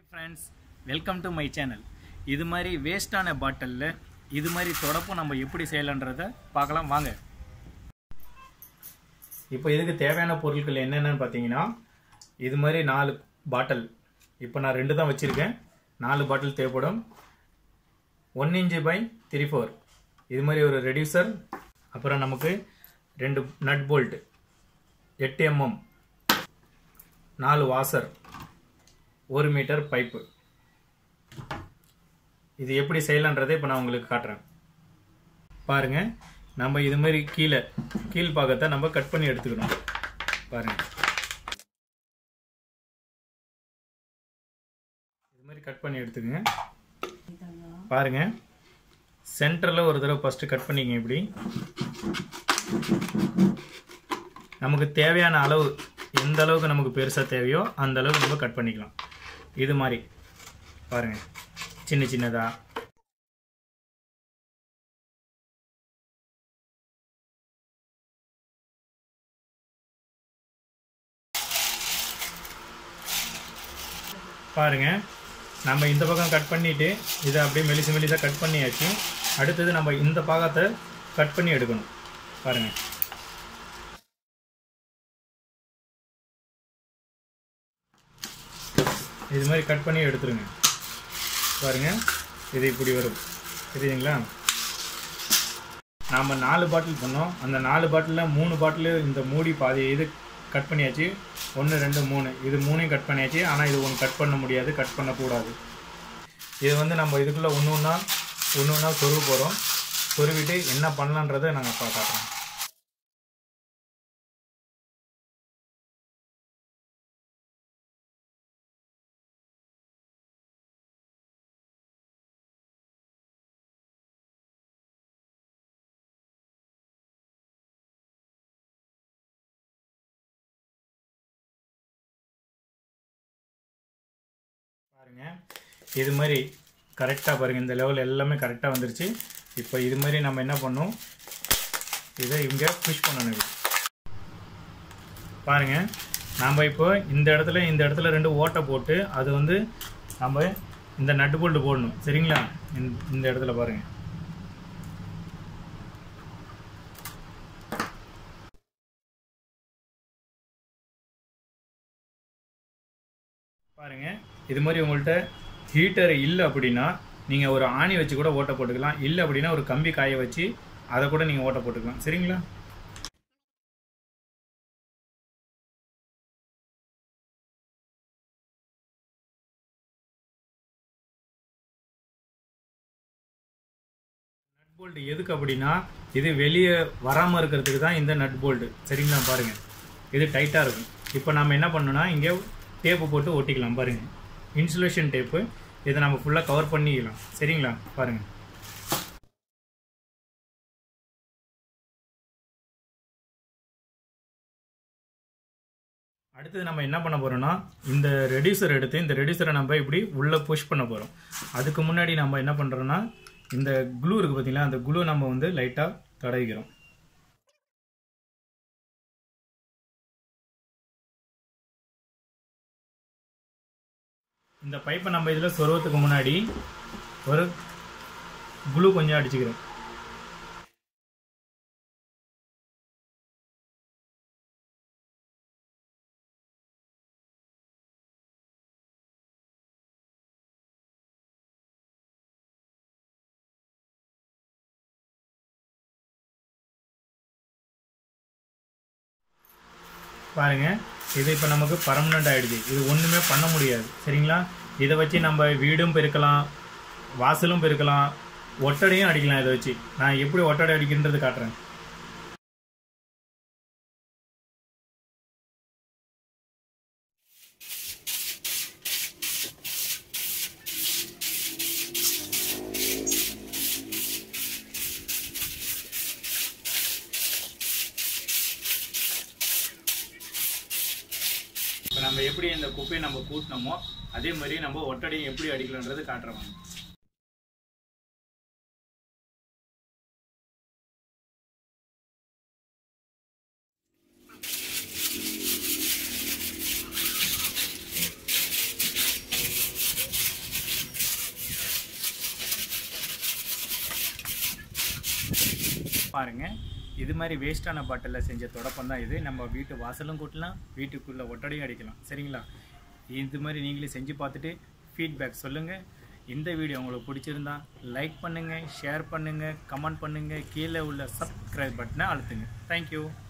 Friends welcome to my channel இது மாதிரி வேஸ்டான பாட்டிலில் இது மாதிரி தொடப்பும் நம்ம எப்படி செய்யலான்றதை பார்க்கலாம் வாங்க இப்போ இதுக்கு தேவையான பொருட்கள் என்னென்னு பார்த்தீங்கன்னா இது மாதிரி நாலு பாட்டில் இப்போ நான் ரெண்டு தான் வச்சுருக்கேன் நாலு பாட்டில் தேவைப்படும் one inch by three four இது மாதிரி ஒரு ரெடியூசர் அப்புறம் நமக்கு ரெண்டு நட் போல்ட் எட்டு எம்எம் நாலு வாசர் ஒரு மீட்டர் பைப்பு இது எப்படி செய்யலான்றதை இப்போ நான் உங்களுக்கு காட்டுறேன் பாருங்க நம்ம இது மாதிரி கீழே கீழ் பாகத்தை நம்ம கட் பண்ணி எடுத்துக்கணும் பாருங்க இது மாதிரி கட் பண்ணி எடுத்துக்கங்க பாருங்க சென்டரில் ஒரு தடவை ஃபஸ்ட்டு கட் பண்ணிக்கங்க இப்படி நமக்கு தேவையான அளவு எந்த அளவுக்கு நமக்கு பெருசாக தேவையோ அந்த அளவுக்கு நம்ம கட் பண்ணிக்கலாம் இது மாதிரி பாருங்க சின்ன சின்னதா பாருங்க நம்ம இந்த பக்கம் கட் பண்ணிட்டு இதை அப்படியே மெலிசு மெலிசாக கட் பண்ணியாச்சு அடுத்தது நம்ம இந்த பாகத்தை கட் பண்ணி எடுக்கணும் பாருங்க இது மாதிரி கட் பண்ணி எடுத்துருங்க பாருங்க இது இப்படி வரும் தெரியுதுங்களா நாம் நாலு பாட்டில் பண்ணோம் அந்த நாலு பாட்டிலில் மூணு பாட்டில் இந்த மூடி பாதி இது கட் பண்ணியாச்சு ஒன்று ரெண்டு மூணு இது மூணையும் கட் பண்ணியாச்சு ஆனால் இது ஒன்று கட் பண்ண முடியாது கட் பண்ணக்கூடாது இது வந்து நம்ம இதுக்குள்ளே ஒன்று ஒன்றா ஒன்று ஒன்றா சொருக போகிறோம் சொருவிட்டு என்ன பண்ணலான்றதை நாங்கள் பார்க்குறோம் பாருங்க இது மாதிரி கரெக்டாக பாருங்கள் இந்த லெவல் எல்லாமே கரெக்டாக வந்துருச்சு இப்போ இது மாதிரி நம்ம என்ன பண்ணோம் இதை இங்கே புஷ் பண்ணணும் இப்படி. பாருங்க நாம் இப்போ இந்த இடத்துல இந்த இடத்துல ரெண்டு ஓட்டை போட்டு அது வந்து நம்ம இந்த நட்டு போல்ட்டு போடணும் சரிங்களா இந்த- இந்த இடத்துல பாருங்க பாருங்க இது மாதிரி உங்கள்கிட்ட ஹீட்டர் இல்லை அப்படின்னா நீங்கள் ஒரு ஆணி வச்சு கூட ஓட்டை போட்டுக்கலாம் இல்லை அப்படின்னா ஒரு கம்பி காய வச்சு அதை கூட நீங்கள் ஓட்டை போட்டுக்கலாம் சரிங்களா நட் போல்ட் எதுக்கு அப்படின்னா இது வெளியே வராமல் இருக்கிறதுக்கு தான் இந்த நட் போல்ட் சரிங்களா பாருங்க இது டைட்டாக இருக்கும் இப்போ நம்ம என்ன பண்ணணும்னா இங்கே டேப்பு போட்டு ஒட்டிக்கலாம் பாருங்க இன்சுலேஷன் டேப்பு இதை நம்ம ஃபுல்லாக கவர் பண்ணிக்கலாம் சரிங்களா பாருங்க அடுத்தது நம்ம என்ன பண்ண போறோம்னா இந்த ரெடியூசர் எடுத்து இந்த ரெடியூசரை நம்ம இப்படி உள்ளே புஷ் பண்ண போகிறோம் அதுக்கு முன்னாடி நம்ம என்ன பண்ணுறோம்னா இந்த குளூ இருக்குது பார்த்தீங்களா அந்த குளூ நம்ம வந்து லைட்டாக தடவிக்கிறோம் இந்த பைப்பை நம்ம இதில் சொருவத்துக்கு முன்னாடி ஒரு குளூ கொஞ்சம் அடிச்சுக்கிறோம் பாருங்க இது இப்போ நமக்கு பர்மனெண்ட் ஆயிடுச்சு இது ஒன்றுமே பண்ண முடியாது சரிங்களா இதை வச்சு நம்ம வீடும் பெருக்கலாம் வாசலும் பெருக்கலாம் ஒட்டடையும் அடிக்கலாம் இதை வச்சு நான் எப்படி ஒட்டடை அடிக்கின்றது காட்டுறேன் இப்போ நம்ம எப்படி இந்த குப்பையை நம்ம கூட்டினோமோ அதே மாதிரி நம்ம ஒட்டடையும் எப்படி அடிக்கலான்றது காட்டுறோம் பாருங்கள் இது மாதிரி வேஸ்ட்டான பாட்டிலில் செஞ்ச தொடப்பம் தான் இது நம்ம வீட்டு வாசலும் கூட்டலாம் வீட்டுக்குள்ளே ஒட்டடையும் அடிக்கலாம் சரிங்களா இது மாதிரி நீங்களே செஞ்சு பார்த்துட்டு ஃபீட்பேக் சொல்லுங்கள் இந்த வீடியோ உங்களுக்கு பிடிச்சிருந்தா லைக் பண்ணுங்கள் ஷேர் பண்ணுங்கள் கமெண்ட் பண்ணுங்கள் கீழே உள்ள சப்ஸ்கிரைப் பட்டனை அழுத்துங்க தேங்க்யூ